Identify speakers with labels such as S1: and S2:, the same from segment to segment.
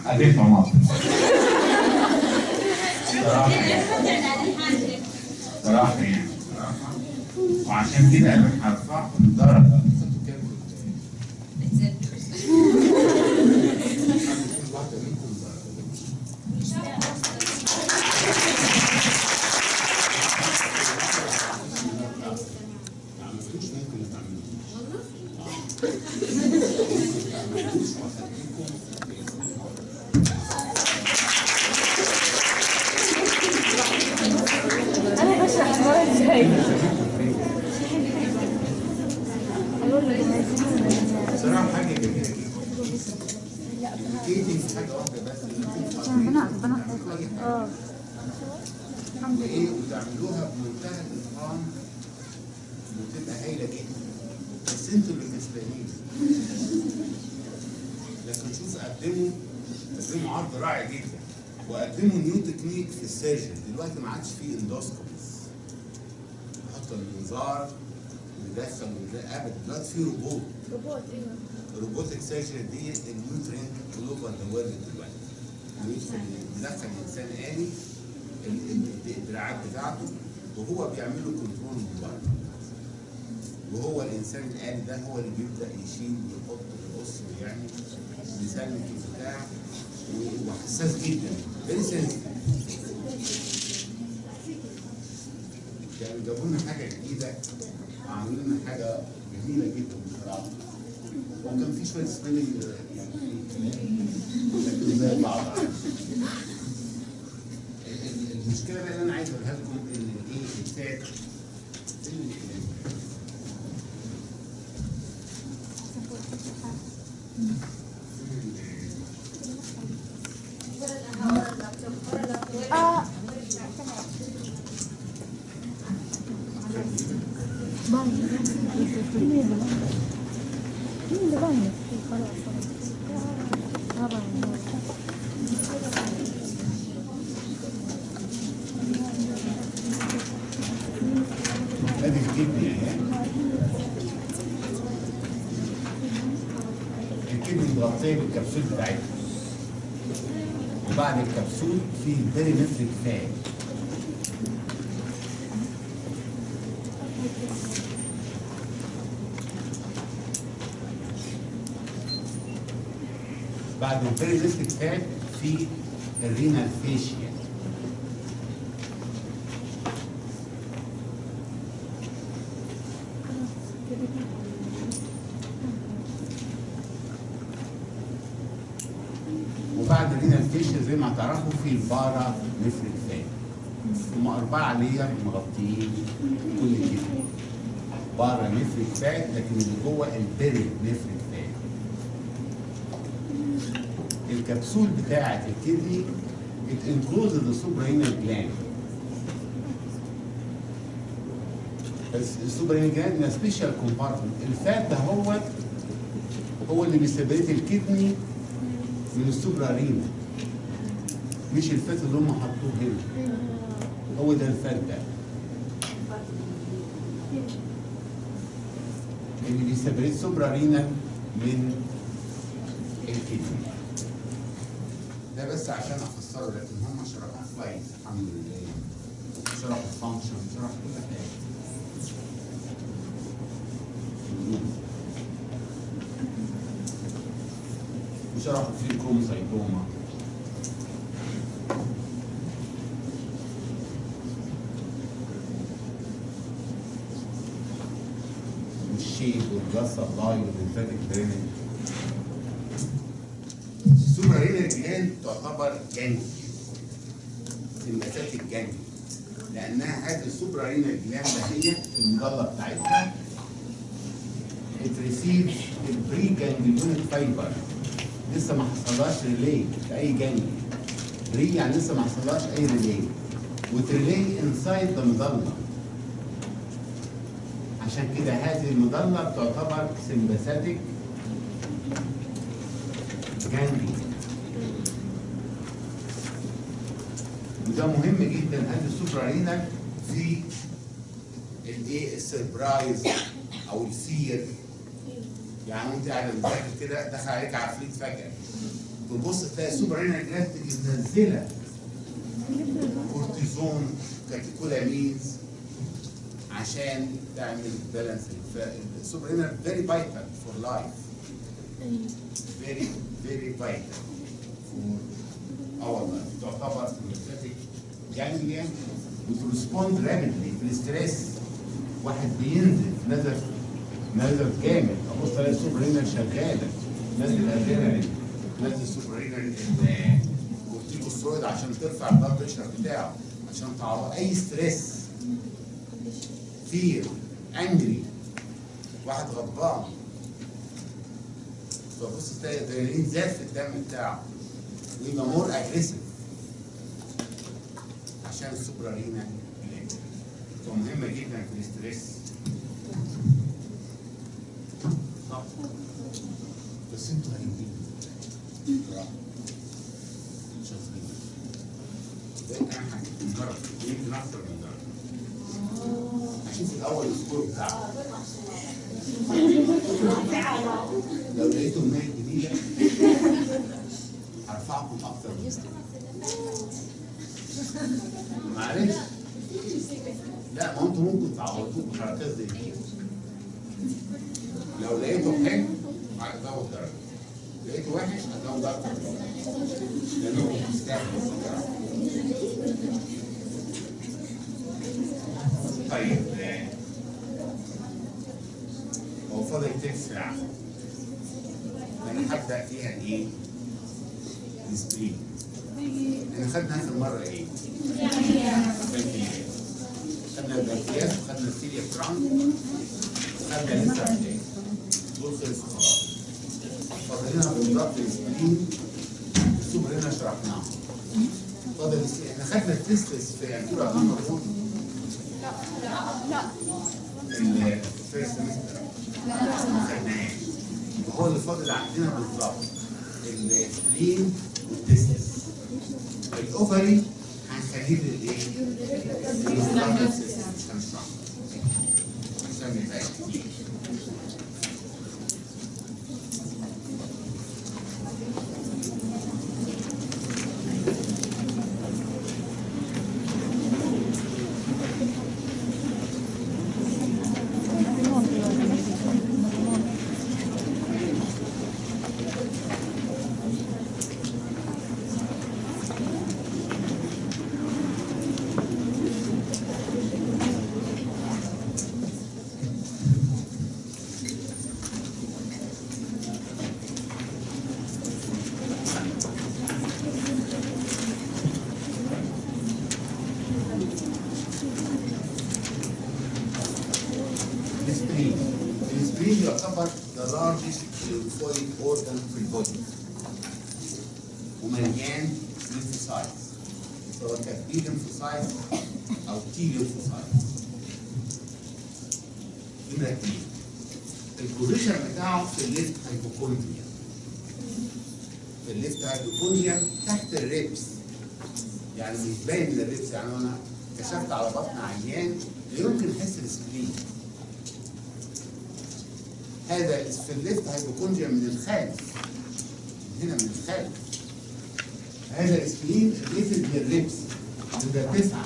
S1: هتنفع مصر صراحة يعني صراحة يعني صراحة وعشان كده انا هرفعكم درجة
S2: انا بشرح المره ازاي
S1: صراحة حاجة جميلة جدا ايدي حاجة واحدة بس
S2: بنات بنات اه
S1: وايه وتعملوها بمنتهى الاتقان وتبقى هايله جدا بس انتوا اللي كسبانين لكن شوف قدموا قدموا عرض رائع جدا وقدموا نيو تكنيك في السيرجن دلوقتي ما عادش فيه اندوسكوبيز يحط المنظار ويدخل ويدخل ابدا دلوقتي في روبوت
S2: روبوت ايوه
S1: الروبوتك سيرجري دي النيو ترند كل اوفر ذا وورلد دلوقتي يدخل يدخل انسان آلي ال- ال- الدراعات بتاعته وهو بيعمل له كنترول من بره وهو الانسان الآلي ده هو اللي بيبدا يشيل ويحط ويقص ويعمل يسلك البتاع و- وحساس جدا فيري سنسيتيف يعني جابوا لنا حاجه جديده عملوا لنا حاجه جميله جدا بصراحه وكان في شويه سبيلنج يعني لكن زي بعض ال- ال- المشكله بقى اللي انا عايز اقولها لكم ان الايه التاج
S2: اه باين مين اللي باين مين اللي باين خلاص خلاص اه باين
S1: ادي الكدني اهي الكدني متغطيه بالكبسول بتاعتها وبعد الكبسول في بيريمتريك فات بعد البيريمتريك فات في الرينال فيشيا وبعد الرينال فيشيا زي ما هتعرفوا في البارا نفرك فات هم أربعة لير مغطيين كل كده بارا نفرك فات لكن اللي جوه البيري نفرك فات الكبسول بتاعة الكدني it encloses the suprarenal gland بس السوبرين جلاند ده سبيشال كومبارتمنت الفات ده هو هو اللي بيسيبريت الكدني من السوبرارينا مش الفات اللي هم حطوه هنا هو ده الفات ده اللي بيسيبريت سوبرارينا من الكدني ده بس عشان افسره لكن هم شرحوا كويس الحمد لله شرحوا الفانكشن شرحوا كل حاجه وشرحوا في الكروموسايتوما والشيب والجاس سبلاي والليمفاتيك درينج السوبرارينال جلاند تعتبر جنج سماتات الجنج لانها هذه السوبرارينال جلاند هي المضله بتاعتها بتريسيف البري جانجليونيك فايبر لسه ما حصلهاش ريلي في اي جانج بري يعني لسه ما حصلهاش اي ريلي وتريلي انسايد ذا مضله عشان كده هذه المضله بتعتبر سمباثيك جانجلي وده مهم جدا عند السوبرارينال في الايه السربرايز او الفير يعني انت قاعده بتذاكر كده دخل عليك عفريت فجاه تبص تلاقي السوبر هنا جلاند منزله كورتيزون كاتيكولامينز عشان تعمل بالانس فالسوبر هنا فيري فايتال فور لايف very very vital for our life تعتبر sympathetic ganglion بترسبوند rapidly في الاستريس واحد بينزل نزل نزل جامد ابص الاقي السوبر هنا شغاله نزل ادرينالين نزل سوبر هنا كورتيكوسترويد عشان ترفع البلد بريشر بتاعه عشان تعوض اي ستريس فير انجري واحد غضبان فبص تلاقي الادرينالين زاد في الدم بتاعه ويبقى مور اجريسيف عشان السوبرارينا فمهمه جدا في الاستريس صح بس انتوا هايلين برافو. شاطرين ده اهم حاجه نجرب يمكن اكتر من درجه هشوف الاول السكور بتاعه لو لقيته مناهج جديدة هرفعكم أكتر من كده. معلش لا ما انتوا ممكن تعوضوه بحركات زي دي لو لقيته حلو هتزود درجة لقيته وحش هتزود أكتر لأنه بتستاهل طيب آه، هو فاضل تلت ساعة أنا هبدأ فيها إيه؟ السبرين احنا خدنا آخر مرة إيه؟ بنكرياس خدنا البنكرياس وخدنا السيليا فرانك خدنا لسه إيه؟ دول خلصوا خلاص فاضل لنا بالظبط السبرين السوبر هنا شرحناه فاضل الس- احنا خدنا التستس في الكورة الأمر الفيرست سمستر خدناه هو اللي فاضل عندنا بالظبط السبلين والتستس الاوفري هنخليه للايه؟ للستارتر سيستم مش هنشرحه عشان ما يبقاش كتير السبرين السبرين يعتبر the largest lymphoid organ في البودي ومليان lymphocytes سواء كان بي lymphocytes او تي lymphocytes نمرة اتنين البوزيشن بتاعه في الليفت هايبوكوندريا في الليفت هايبوكوندريا تحت الريبس يعني مش باين من الريبس يعني انا كشفت على بطن عيان لا يمكن احس السبرين هذا في الليفت هايبوكوندريا من الخلف هنا من الخلف هذا الاسبرين ريتد للريبس يبقى 9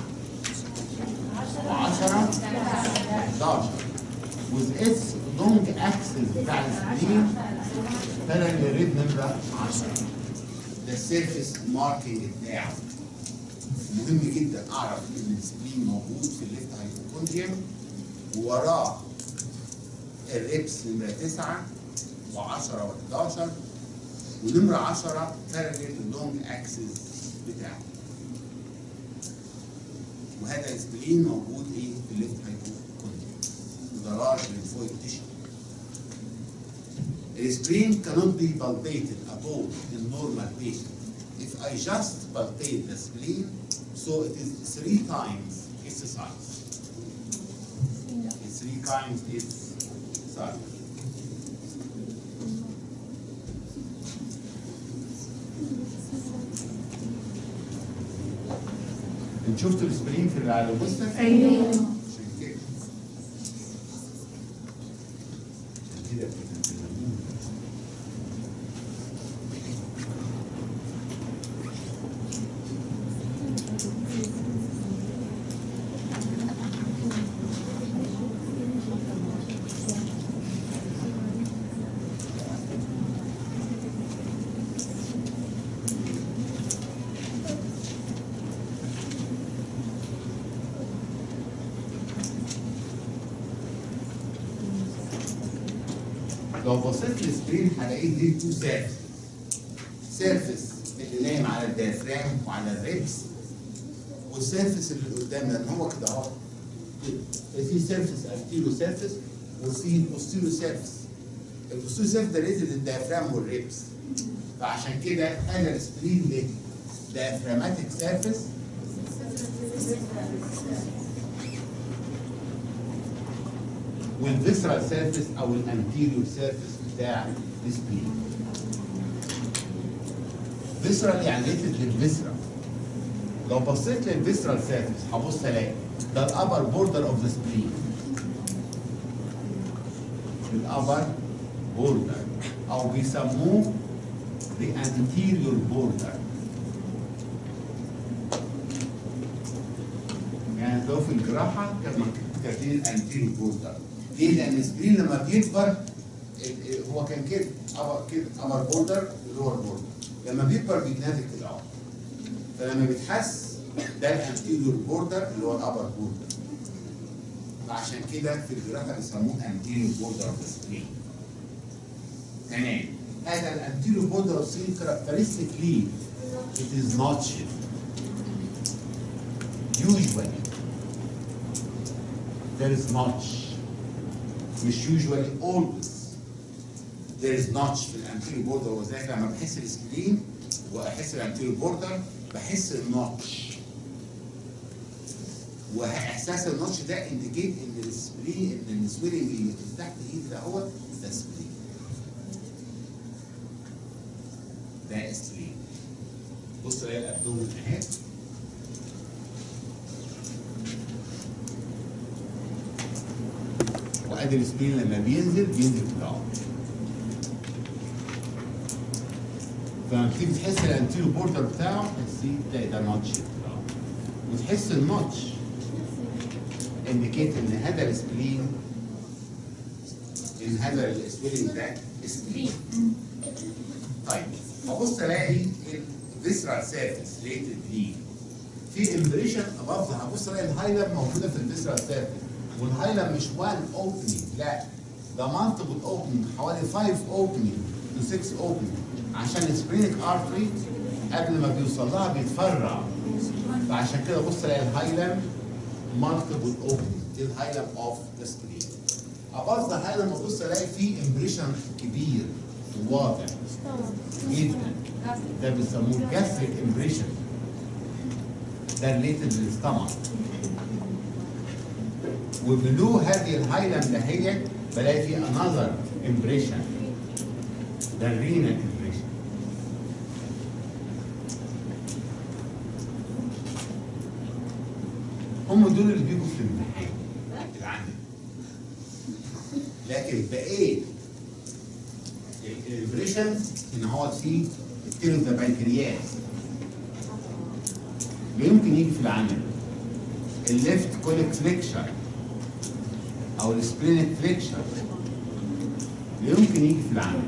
S1: و10 11 with its long axis بتاع السبرين ترى الريد نمرة 10 ده السيرفيس ماركينج بتاعه مهم جدا اعرف ان السبرين موجود في الليفت هايبوكوندريا ووراه الريبس نمرة 9 و10 و11 ونمرة 10 باراليل اللونج اكسس بتاعه وهذا الاسبرين موجود ايه في الليفت هايبوكوندريا ده large lymphoid tissue الاسبرين cannot be palpated at all in normal patient if I just palpate the spleen so it is three times its size it's three times its size انت شفتوا الاسبرين في على الوسط؟
S2: ايوه
S1: عشان كده عشان كده بتتكلمون. لو بصيت للسكرين هلاقيه ليه تو سيرفس سيرفس اللي نايم على الديافرام وعلى الريبس والسيرفس اللي قدام لان هو كده اهو كده. في سيرفس انتيرو سيرفس وفي بوستيرو سيرفس البوستيرو سيرفس ده ريتد للديافرام والريبس فعشان كده انا السكرين ليه diaphragmatic surface والفيسرال سيرفيس او الانتيريور سيرفيس بتاع السبلين فيسرال يعني ريتد للفيسرال لو بصيت للفيسرال سيرفيس هبص الاقي ده الابر بوردر اوف ذا سبلين الابر بوردر او بيسموه the anterior border يعني لو في الجراحة كما كاتبين الانتيريور بوردر ليه؟ لأن السبرين لما بيكبر ال- ال- هو كان كده أبر كده أبر بوردر ولور بوردر لما بيكبر بيتنازل كده أهو فلما بيتحس ده الانتيريور بوردر اللي هو الأبر بوردر فعشان كده في الجراحة بيسموه انتيريور بوردر اوف سبرين تمام هذا الانتيريور بوردر اوف سبرين كاركترستيكلي it is notched usually there is notch مش usually always there is notch في الانتيريور بوردر وذلك لما بحس السكرين واحس الانتيريور بوردر بحس النوتش واحساس النوتش ده انديكيت ان السبرين ان السويلنج اللي تحت ايدي ده هو ده سبرين ده سبرين بص الاقي الابدومن اهي وادي السبرين لما بينزل بينزل كده اهو فلما تيجي تحس الانتيريو بوردر بتاعه تحسيه تلاقي ده نوتش كده اهو وتحس النوتش انديكيت ان هذا السبرين ان هذا السبرين ده سبرين طيب ابص الاقي الفيسرال سيرفيس ريتد دي في امبريشن اباف هبص الاقي الهايلم موجوده في الفيسرال سيرفيس والهايلم مش وان اوبننج لا ده مالتيبل اوبننج حوالي 5 اوبننج تو 6 اوبننج عشان السبرينك ارتري قبل ما بيوصل لها بيتفرع فعشان كده بص الاقي الهايلم مالتيبل اوبننج دي الهايلم اوف ذا سبرين اباف ذا هايلم ابص الاقي فيه امبريشن كبير وواضح جدا ده بيسموه جاستريك امبريشن ده ريليتد للستمك وبلو هذه الهايلاند دهيت بلاقي في انذر امبريشن ده الرينا امبريشن هم دول اللي بيجوا في الامتحان اللي عندي لكن بقيه الامبريشن ان هو في التيرو ذا بنكرياس يمكن يجي في العمل الليفت كوليك فليكشر او السبرينك فليكشر يمكن يجي في العمل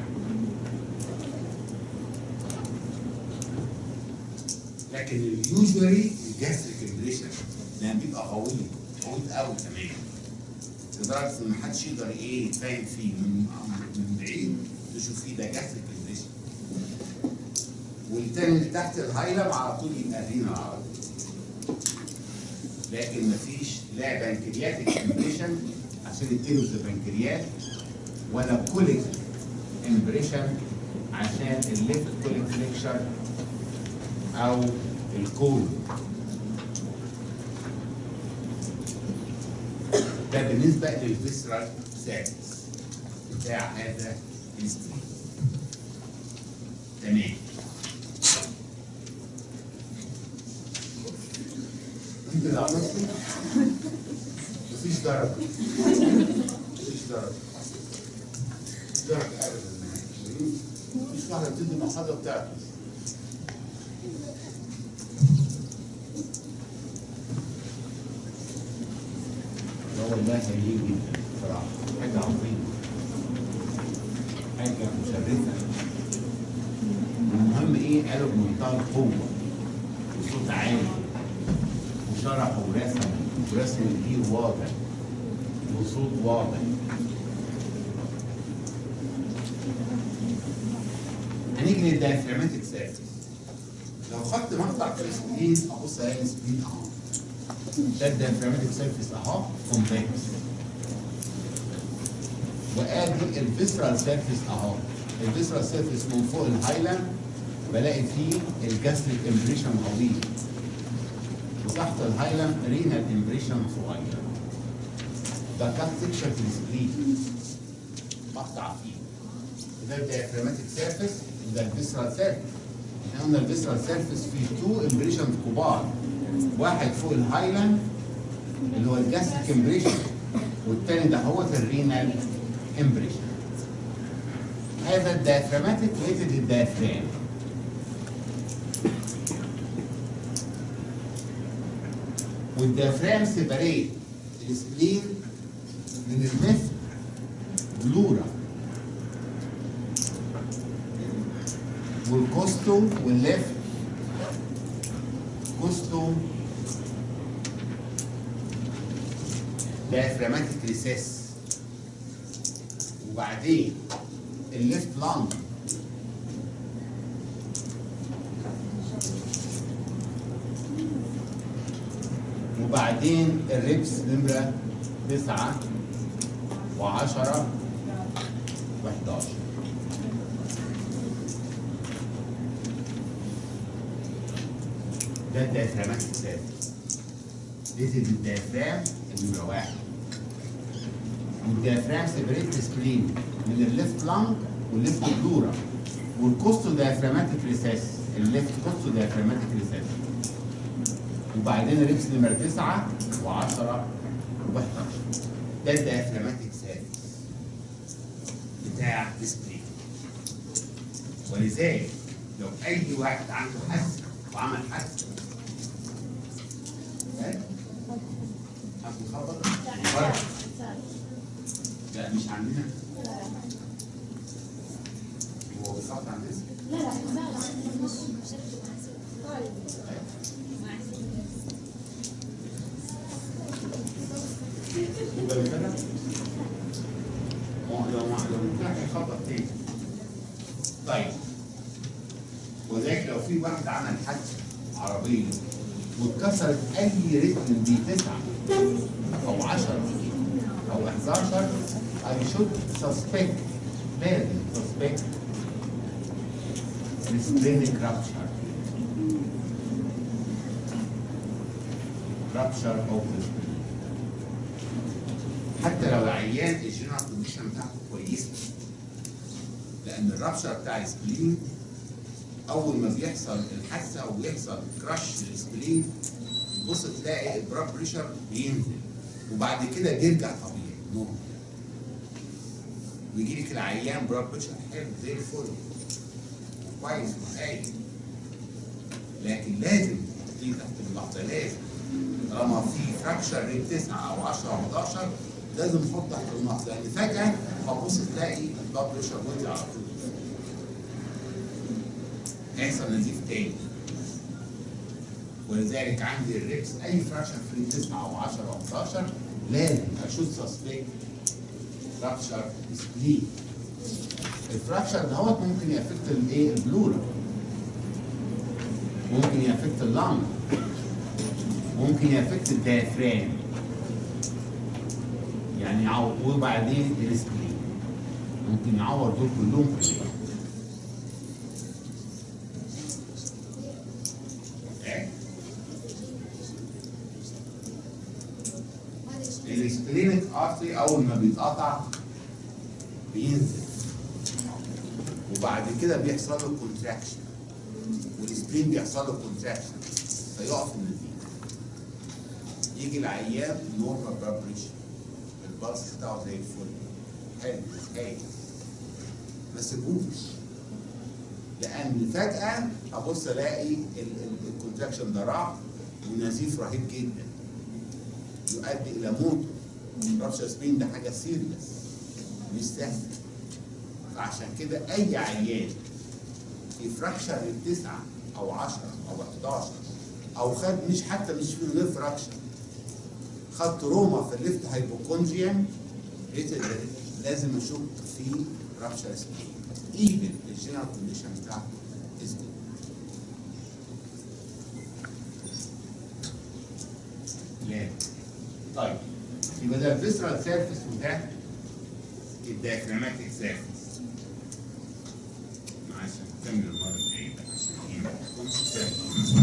S1: لكن اليوجوالي الجاستريك امبريشن لان بيبقى قوي قوي قوي كمان لدرجه ان محدش يقدر ايه يتفاهم فيه من من بعيد تشوف فيه ده جاستريك امبريشن والتاني اللي تحت الهايلم على طول يبقى رينا على طول لكن مفيش لا بنكرياتيك امبريشن عشان التيروز البنكريات ولا كوليك امبريشن عشان الليفت كوليك فليكشر او الكول ده بالنسبه للفيسرال سيرفيس بتاع هذا السكرين تمام انت اللي عملته مفيش درجة مفيش درجة مفيش درجة أبدا مفيش واحدة بتدي المحاضرة بتاعتك لا والله جميل جدا بصراحة حاجة عظيمة حاجة مشرفة المهم ايه قالوا بمنتهى القوة وصوت عالي وشرحوا ورسموا ورسم الدير واضح وصوت واضح نيجي للدايفراماتيك سيرفيس لو خدت مقطع في السبلين ابص الاقي السبلين اهو ده الدايفراماتيك سيرفيس اهو كومبلكس وادي الفيسرال سيرفيس اهو الفيسرال سيرفيس من فوق الهايلاند بلاقي فيه الجاستريك امبريشن غويط وتحت الهايلاند رينال امبريشن صغير ده كان سكشن في السبلين مقطع فيه ده الدايفراماتيك سيرفيس وده الفيسرال سيرفيس احنا قلنا الفيسرال سيرفيس فيه تو امبريشن كبار واحد فوق الهايلاند اللي هو الجاستريك امبريشن والتاني ده هو الرينال امبريشن هذا الدايفراماتيك ريتد الدايفرام والديافرام سيباريت السبلين من الليفت بلورا والكوستو والليفت كوستو ديافراماتيك ريسيس وبعدين الليفت لانج وبعدين الريبس نمرة تسعة وعشرة وحداشر ده الديافرامات السادس دي الديافرام النمرة واحد والديافرام سيبريت سبلين من الليفت لانج والليفت بلورا والكوستو ديافراماتيك ريسيس الليفت كوستو ديافراماتيك ريسيس وبعدين ريبس نمرة 9 و10 و11 ده الديافراماتيك سيرفيس بتاع ديسبلاي ولذلك لو اي واحد عنده حس وعمل حس هاخد خبر بره. لا مش عندنا هو بالظبط عندنا يبقى كده ما هو لو ما لو ممكن هيخبط تاني طيب وذلك لو في واحد عمل حادثه عربيه واتكسرت اي رتم دي تسعه او 10 او 11 I should suspect لازم suspect splenic rupture rupture of the spleen حتى لو العيان الجنرال كونديشن بتاعته كويسه لان الرابشر بتاع السبلين اول ما بيحصل الحادثه وبيحصل كراش للسبلين تبص تلاقي البلاد بريشر بينزل وبعد كده بيرجع طبيعي نورمال ويجي لك العيان بلاد بريشر حلو زي الفل كويس وهايل لكن لازم تيجي تحت اللحظه لازم طالما في فراكشر ريت 9 او 10 او 11 لازم نحط تحت النقط لان فجاه هتبص تلاقي البلاد بريشر وطي على طول هيحصل نزيف تاني ولذلك عندي الريكس اي فراكشر في ريت 9 او 10 او 11 لازم اشوف سسبكت فراكشر سبلين الفراكشر دهوت ممكن يافكت الايه البلورا ممكن يافكت اللنج ممكن يافكت الديافرام يعني يعور وبعدين السبلين ممكن يعور دول كلهم في الوقت إيه؟ السبلينك ارتري اول ما بيتقطع بينزل وبعد كده بيحصل له كونتراكشن والسبلين بيحصل له كونتراكشن فيقف النزيف يجي العيان نورمال بلاد بريشر البلس بتاعه زي الفل حلو هايل ما سيبوش لان فجاه ابص الاقي الكونتراكشن ده راح ونزيف رهيب جدا يؤدي الى موت رابشر سبين ده حاجه سيريس مش سهل فعشان كده اي عيان في فراكشر التسعه او 10 او 11 او خد مش حتى مش من غير فراكشر خد تروما في الليفت هايبوكونجيان ريتد لازم نشك في رابشر سكين ايفن الجنرال كونديشن بتاعته از لا طيب يبقى ده الفيسرال سيرفيس وده الدايفراماتيك سيرفيس عشان نكمل المره الجايه بقى عشان ايه ما تكونش فاهم